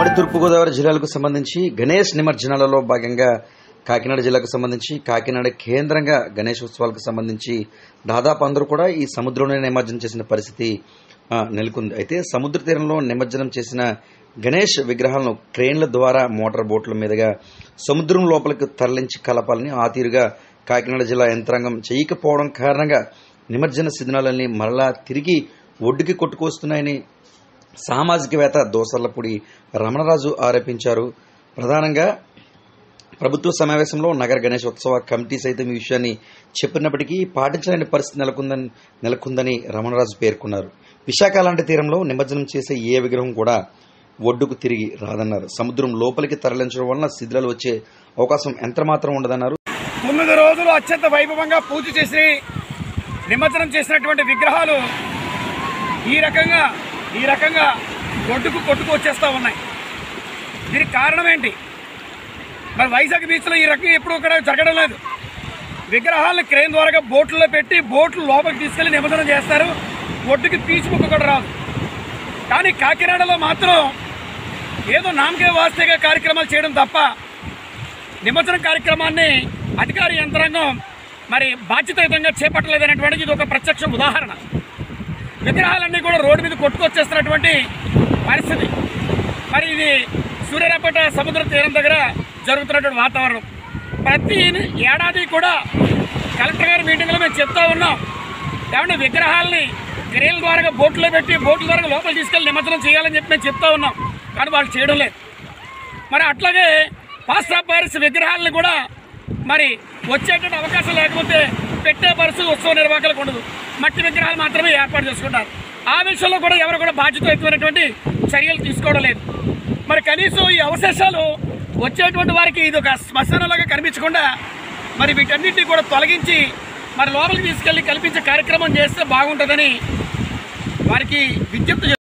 ఉమ్మడి తూర్పుగోదావరి జిల్లాలకు సంబంధించి గణేష్ నిమజ్జనాలలో భాగంగా కాకినాడ జిల్లాకు సంబంధించి కాకినాడ కేంద్రంగా గణేష్ ఉత్సవాలకు సంబంధించి దాదాపు అందరూ కూడా ఈ సముద్రంలోనే నిమజ్జనం చేసిన పరిస్థితి ఆ, నెలకొంది అయితే సముద్ర తీరంలో నిమజ్జనం చేసిన గణేష్ విగ్రహాలను ట్రైన్ల ద్వారా మోటార్ బోట్ల మీదుగా సముద్రం లోపలికి తరలించి కలపాలని ఆ తీరుగా కాకినాడ జిల్లా యంత్రాంగం చేయకపోవడం కారణంగా నిమజ్జన సిగ్నలన్నీ మరలా తిరిగి ఒడ్డుకి కొట్టుకొస్తున్నాయని సామాజికవేత్త దోసర్లపూడి రమణరాజు ఆరోపించారు ప్రధానంగా ప్రభుత్వ సమావేశంలో నగర గణేశోత్సవ కమిటీ సైతం ఈ విషయాన్ని చెప్పినప్పటికీ పాటించలేని పరిస్థితి నెలకొందని నెలకొందని రమణరాజు పేర్కొన్నారు విశాఖ లాంటి తీరంలో నిమజ్జనం చేసే ఏ విగ్రహం కూడా ఒడ్డుకు తిరిగి రాదన్నారు సముద్రం లోపలికి తరలించడం వలన శిథిలాలు వచ్చే అవకాశం ఎంతమాత్రం ఉండదన్నారు తొమ్మిది రోజులు అత్యంత వైభవంగా పూజ చేసి నిమజ్జనం చేసినటువంటి విగ్రహాలు ఈ రకంగా ఈ రకంగా ఒడ్డుకు కొట్టుకు వచ్చేస్తూ ఉన్నాయి దీనికి కారణం ఏంటి మరి వైజాగ్ బీచ్లో ఈ రకంగా ఎప్పుడు కూడా జరగడం లేదు విగ్రహాలను క్రేన్ ద్వారా బోట్లలో పెట్టి బోట్లు లోపలికి తీసుకెళ్లి నిమజ్జనం చేస్తారు ఒడ్డుకి పీచు ముక్క కూడా రాదు కానీ కాకినాడలో మాత్రం ఏదో నామకే వాస్తేగా కార్యక్రమాలు చేయడం తప్ప నిమజ్జనం కార్యక్రమాన్ని అధికార యంత్రాంగం మరి బాధ్యతాయుతంగా చేపట్టలేదనేటువంటిది ఇది ఒక ప్రత్యక్ష ఉదాహరణ విగ్రహాలన్నీ కూడా రోడ్డు మీద కొట్టుకొచ్చేస్తున్నటువంటి పరిస్థితి మరి ఇది సూర్యారాపేట సముద్ర తీరం దగ్గర జరుగుతున్నటువంటి వాతావరణం ప్రతి ఏడాది కూడా కలెక్టర్ గారి మీటింగ్లో మేము చెప్తా ఉన్నాం ఏమంటే విగ్రహాలని క్రేల్ ద్వారా బోట్లో పెట్టి బోట్ల ద్వారా లోపల తీసుకెళ్ళి నిమజ్జనం చేయాలని చెప్పి మేము చెప్తా ఉన్నాం కానీ వాళ్ళు చేయడం లేదు మరి అట్లాగే పాస్ట్ ఆఫ్ ప్యారిస్ విగ్రహాలను కూడా మరి వచ్చేటువంటి అవకాశం లేకపోతే పెట్టే పరిస్థితి ఉత్సవ నిర్వాహకులకు ఉండదు మట్టి విగ్రహాలు మాత్రమే ఏర్పాటు చేసుకుంటారు ఆ విషయంలో కూడా ఎవరు కూడా బాధ్యతయుతమైనటువంటి చర్యలు తీసుకోవడం లేదు మరి కనీసం ఈ అవశేషాలు వచ్చేటువంటి వారికి ఇది ఒక శ్మశానంలాగా కనిపించకుండా మరి వీటన్నిటిని కూడా తొలగించి మరి లోపలికి తీసుకెళ్లి కల్పించే కార్యక్రమం చేస్తే బాగుంటుందని వారికి విజ్ఞప్తి చేస్తున్నాం.